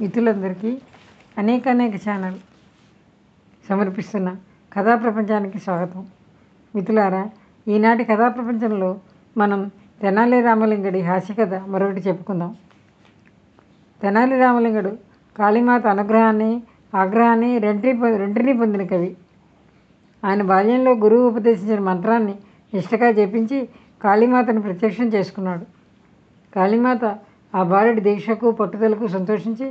మిత్రులందరికీ అనేక అనేక ఛానల్ సమర్పిస్తున్న కథా ప్రపంచానికి స్వాగతం మిత్రులారా ఈనాటి కథా ప్రపంచంలో మనం తెనాలి రామలింగడి హాస్య కథ మరొకటి చెప్పుకుందాం తెనాలి రామలింగడు కాళీమాత అనుగ్రహాన్ని ఆగ్రహాన్ని రెంటిని పొ- రెంటిని పొందిన కవి ఆయన బాల్యంలో గురువు ఉపదేశించిన మంత్రాన్ని నిష్టగా జపించి కాళీమాతను ప్రత్యక్షం చేసుకున్నాడు కాళీమాత ఆ బాలుడి దీక్షకు పట్టుదలకు సంతోషించి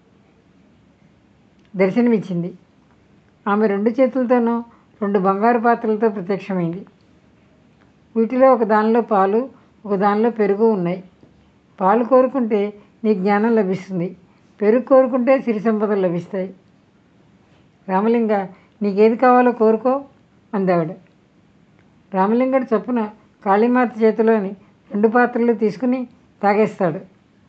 దర్శనమిచ్చింది ఆమె రెండు చేతులతోనూ రెండు బంగారు పాత్రలతో ప్రత్యక్షమైంది వీటిలో ఒక దానిలో పాలు ఒక దానిలో పెరుగు ఉన్నాయి పాలు కోరుకుంటే నీ జ్ఞానం లభిస్తుంది పెరుగు కోరుకుంటే సిరి సంపదలు లభిస్తాయి రామలింగ నీకేది కావాలో కోరుకో అందావిడ రామలింగడు చొప్పున కాళీమాత చేతిలోని రెండు పాత్రలు తీసుకుని తాగేస్తాడు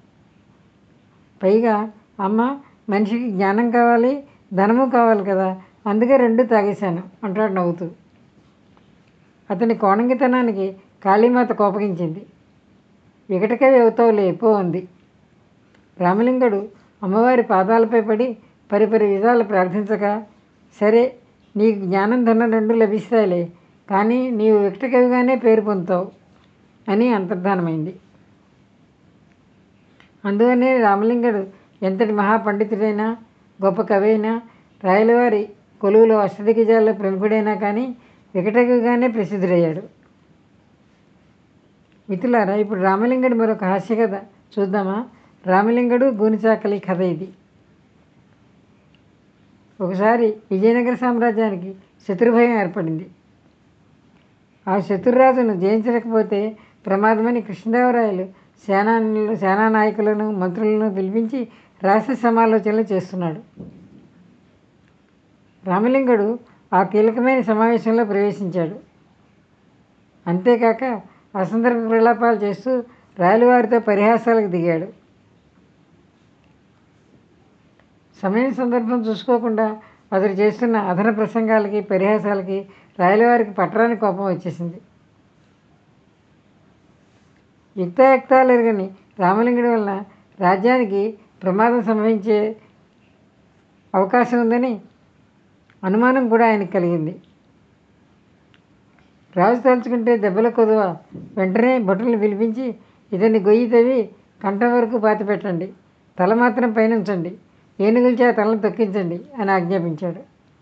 పైగా అమ్మ మనిషికి జ్ఞానం కావాలి ధనము కావాలి కదా అందుకే రెండు తాగేశాను అంటాడు నవ్వుతూ అతని కోణంగితనానికి కాళీమాత కోపగించింది వికటకవి అవుతావులే పో అంది రామలింగడు అమ్మవారి పాదాలపై పడి పరిపరి విధాలు ప్రార్థించగా సరే నీకు జ్ఞానం ధనం రెండు లభిస్తాయిలే కానీ నీవు వికటకవిగానే పేరు పొందుతావు అని అంతర్ధానమైంది అందువనే రామలింగడు ఎంతటి మహాపండితుడైనా గొప్ప కవి అయినా రాయలవారి కొలువులో అష్టదిగ్గజాల్లో ప్రముఖుడైనా కానీ వికటకవిగానే ప్రసిద్ధుడయ్యాడు మిత్రులారా ఇప్పుడు రామలింగడి మరొక హాస్య కథ చూద్దామా రామలింగడు గూనిచాకలి కథ ఇది ఒకసారి విజయనగర సామ్రాజ్యానికి శత్రుభయం ఏర్పడింది ఆ శత్రురాజును జయించలేకపోతే ప్రమాదమని కృష్ణదేవరాయలు సేనానులు సేనా నాయకులను మంత్రులను పిలిపించి రహస్య సమాలోచనలు చేస్తున్నాడు రామలింగడు ఆ కీలకమైన సమావేశంలో ప్రవేశించాడు అంతేకాక అసందర్భ ప్రలాపాలు చేస్తూ రాయలవారితో పరిహాసాలకు దిగాడు సమయం సందర్భం చూసుకోకుండా అతడు చేస్తున్న అధర ప్రసంగాలకి పరిహాసాలకి రాయలవారికి పట్టరాని కోపం వచ్చేసింది యుక్తాయుక్తాలు ఎరగని రామలింగుడి వలన రాజ్యానికి ప్రమాదం సంభవించే అవకాశం ఉందని అనుమానం కూడా ఆయనకు కలిగింది రాజు తలుచుకుంటే దెబ్బల కొదువ వెంటనే భటులను పిలిపించి ఇతన్ని గొయ్యి తవ్వి కంఠం వరకు పాతి పెట్టండి తల మాత్రం పైన ఉంచండి ఏనుగుల చేత తలను తొక్కించండి అని ఆజ్ఞాపించాడు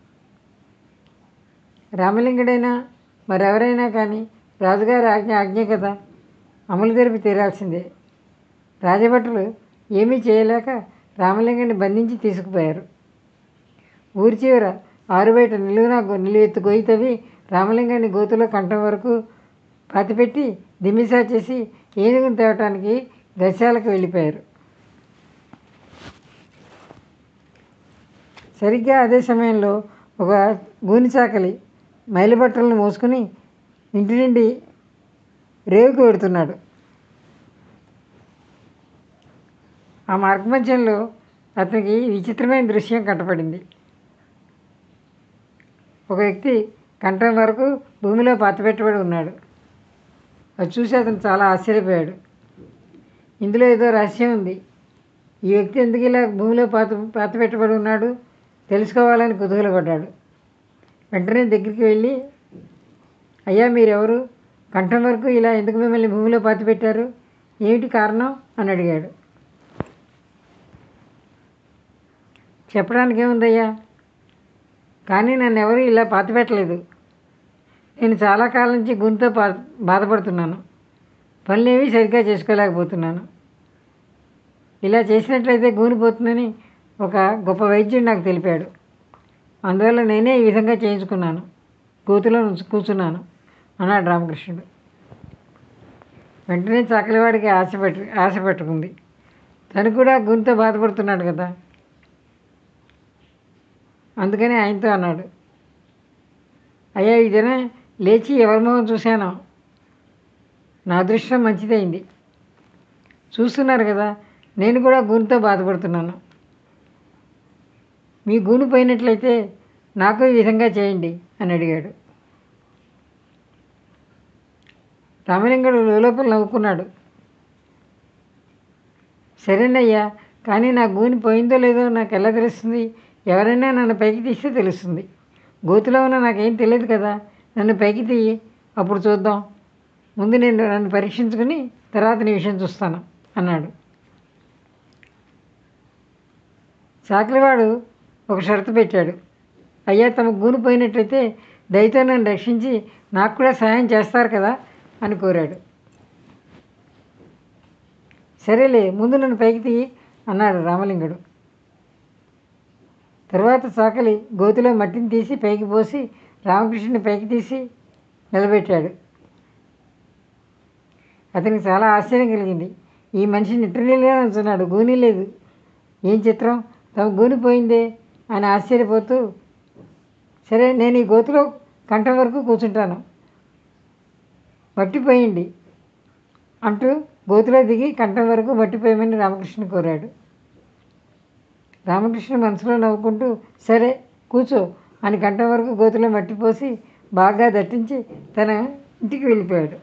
రామలింగుడైనా మరెవరైనా కానీ రాజుగారి ఆజ్ఞ ఆజ్ఞ కదా అమలు జరిపి తీరాల్సిందే రాజభటులు ఏమీ చేయలేక రామలింగుడిని బంధించి తీసుకుపోయారు ఊరి చివర ఆరుబయట నిలువున గొ- నిలువెత్తు గొయ్యి తవ్వి రామలింగాన్ని గోతులో కంఠం వరకు పాతిపెట్టి దిమిసా చేసి ఏనుగును తేవటానికి గశాలకు వెళ్ళిపోయారు సరిగ్గా అదే సమయంలో ఒక గూని చాకలి మైలుబట్టలను మోసుకుని ఇంటి నుండి రేవుకు వెడుతున్నాడు ఆ మార్గమధ్యంలో అతనికి విచిత్రమైన దృశ్యం కంటపడింది ఒక వ్యక్తి కంఠం వరకు భూమిలో పాతిపెట్టబడి ఉన్నాడు అది చూసి అతను చాలా ఆశ్చర్యపోయాడు ఇందులో ఏదో రహస్యం ఉంది ఈ వ్యక్తి ఎందుకు ఇలా భూమిలో పాత పాతిపెట్టబడి ఉన్నాడు తెలుసుకోవాలని కుతూహలపడ్డాడు వెంటనే దగ్గరికి వెళ్ళి అయ్యా మీరెవరు కంఠం వరకు ఇలా ఎందుకు మిమ్మల్ని భూమిలో పాతిపెట్టారు ఏమిటి కారణం అని అడిగాడు చెప్పడానికి ఏముందయ్యా కానీ నన్ను ఎవరు ఇలా పాతిపెట్టలేదు నేను చాలా కాలం నుంచి గుంతో బా బాధపడుతున్నాను పనులేవి సరిగ్గా చేసుకోలేకపోతున్నాను ఇలా చేసినట్లయితే గూనిపోతుందని ఒక గొప్ప వైద్యుడు నాకు తెలిపాడు అందువల్ల నేనే ఈ విధంగా చేయించుకున్నాను గోతులో నుంచి కూర్చున్నాను అన్నాడు రామకృష్ణుడు వెంటనే చాకలివాడికి ఆశ పెట్టు ఆశ పెట్టుకుంది తను కూడా గుంతో బాధపడుతున్నాడు కదా అందుకని ఆయనతో అన్నాడు అయ్యా ఈ దినం లేచి ఎవరి మొహం చూశానో నా అదృష్టం మంచిదైంది చూస్తున్నారు కదా నేను కూడా గూనితో బాధపడుతున్నాను మీ గూను పోయినట్లయితే నాకు ఈ విధంగా చేయండి అని అడిగాడు రామలింగుడు లోపల నవ్వుకున్నాడు సరేనయ్యా కానీ నా గూని పోయిందో లేదో నాకు ఎలా తెలుస్తుంది ఎవరైనా నన్ను పైకి తీస్తే తెలుస్తుంది గోతిలో ఉన్న నాకేం తెలియదు కదా నన్ను పైకి తీయి అప్పుడు చూద్దాం ముందు నేను నన్ను పరీక్షించుకుని తర్వాత నీ విషయం చూస్తాను అన్నాడు చాకలివాడు ఒక షరతు పెట్టాడు అయ్యా తమ గూని పోయినట్లయితే దయతో నన్ను రక్షించి నాకు కూడా సహాయం చేస్తారు కదా అని కోరాడు సరేలే ముందు నన్ను పైకి తీయి అన్నాడు రామలింగుడు తర్వాత చాకలి గోతిలో మట్టిని తీసి పైకి పోసి రామకృష్ణుని పైకి తీసి నిలబెట్టాడు అతనికి చాలా ఆశ్చర్యం కలిగింది ఈ మనిషి నిట్రనీలుగా ఉంచున్నాడు గూని లేదు ఏం చిత్రం తమ గూని పోయిందే అని ఆశ్చర్యపోతూ సరే నేను ఈ గోతిలో కంఠం వరకు కూర్చుంటాను మట్టిపోయింది అంటూ గోతిలో దిగి కంఠం వరకు మట్టిపోయమని రామకృష్ణ కోరాడు రామకృష్ణ మనసులో నవ్వుకుంటూ సరే కూర్చో అని కంఠం వరకు గోతిలో మట్టిపోసి బాగా దట్టించి తన ఇంటికి వెళ్ళిపోయాడు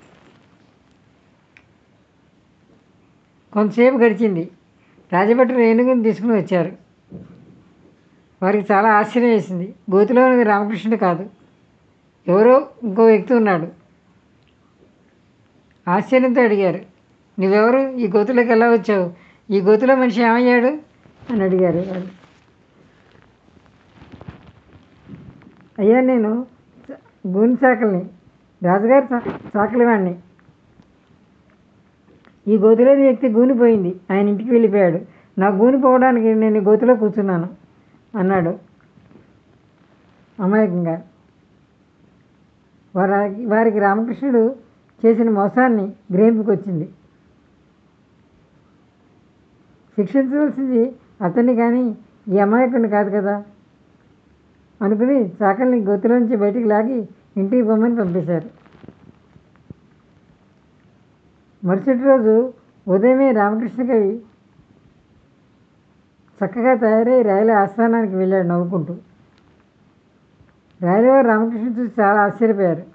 కొంతసేపు గడిచింది రాజభటులు ఏనుగుని తీసుకుని వచ్చారు వారికి చాలా ఆశ్చర్యం వేసింది గోతిలో ఉన్నది రామకృష్ణుడు కాదు ఎవరో ఇంకో వ్యక్తి ఉన్నాడు ఆశ్చర్యంతో అడిగారు నువ్వెవరు ఈ గోతులోకి ఎలా వచ్చావు ఈ గోతులో మనిషి ఏమయ్యాడు అని అడిగారు వాళ్ళు అయ్యా నేను చ- గూని చాకల్ని రాజుగారి చా- చాకలి వాడిని ఈ గోతులోని వ్యక్తి గూని పోయింది ఆయన ఇంటికి వెళ్ళిపోయాడు నా గూని పోవడానికి నేను ఈ గోతులో కూర్చున్నాను అన్నాడు అమాయకంగా వారి వారికి రామకృష్ణుడు చేసిన మోసాన్ని గ్రహింపుకొచ్చింది శిక్షించవలసింది అతన్ని కానీ ఈ అమాయకుడిని కాదు కదా అనుకుని చాకల్ని గొత్తులోంచి బయటికి లాగి ఇంటికి పొమ్మని పంపేశారు మరుసటి రోజు ఉదయమే రామకృష్ణ కవి చక్కగా తయారై రైలు ఆస్థానానికి వెళ్ళాడు నవ్వుకుంటూ రైలువారు రామకృష్ణ చూసి చాలా ఆశ్చర్యపోయారు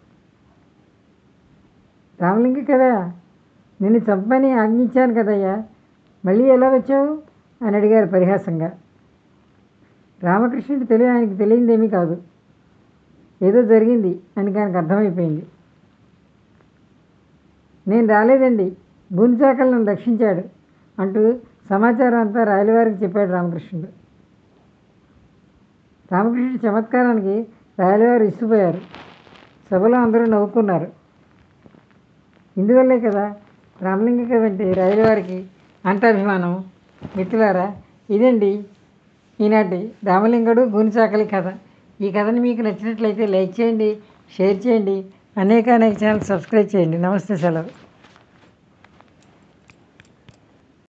రామలింగ కదా నిన్ను చంపని ఆజ్ఞించాను కదయ్యా మళ్ళీ ఎలా వచ్చావు అని అడిగారు పరిహాసంగా రామకృష్ణుడి తెలివి ఆయనకి తెలియందేమీ కాదు ఏదో జరిగింది అని ఆయనకు అర్థమైపోయింది నేను రాలేదండి గుంచాకలు నన్ను రక్షించాడు అంటూ సమాచారం అంతా రాయలవారికి చెప్పాడు రామకృష్ణుడు రామకృష్ణుడి చమత్కారానికి రాయలవారు ఇసిపోయారు సభలో అందరూ నవ్వుకున్నారు ఇందువల్లే కదా రామలింగ కవి అంటే రాయలవారికి అంత అభిమానం మిత్రులారా ఇదండి ఈనాటి రామలింగుడు గునిచాకలి కథ ఈ కథని మీకు నచ్చినట్లయితే లైక్ చేయండి షేర్ చేయండి అనేక అనేక ఛానల్ సబ్స్క్రైబ్ చేయండి నమస్తే సెలవు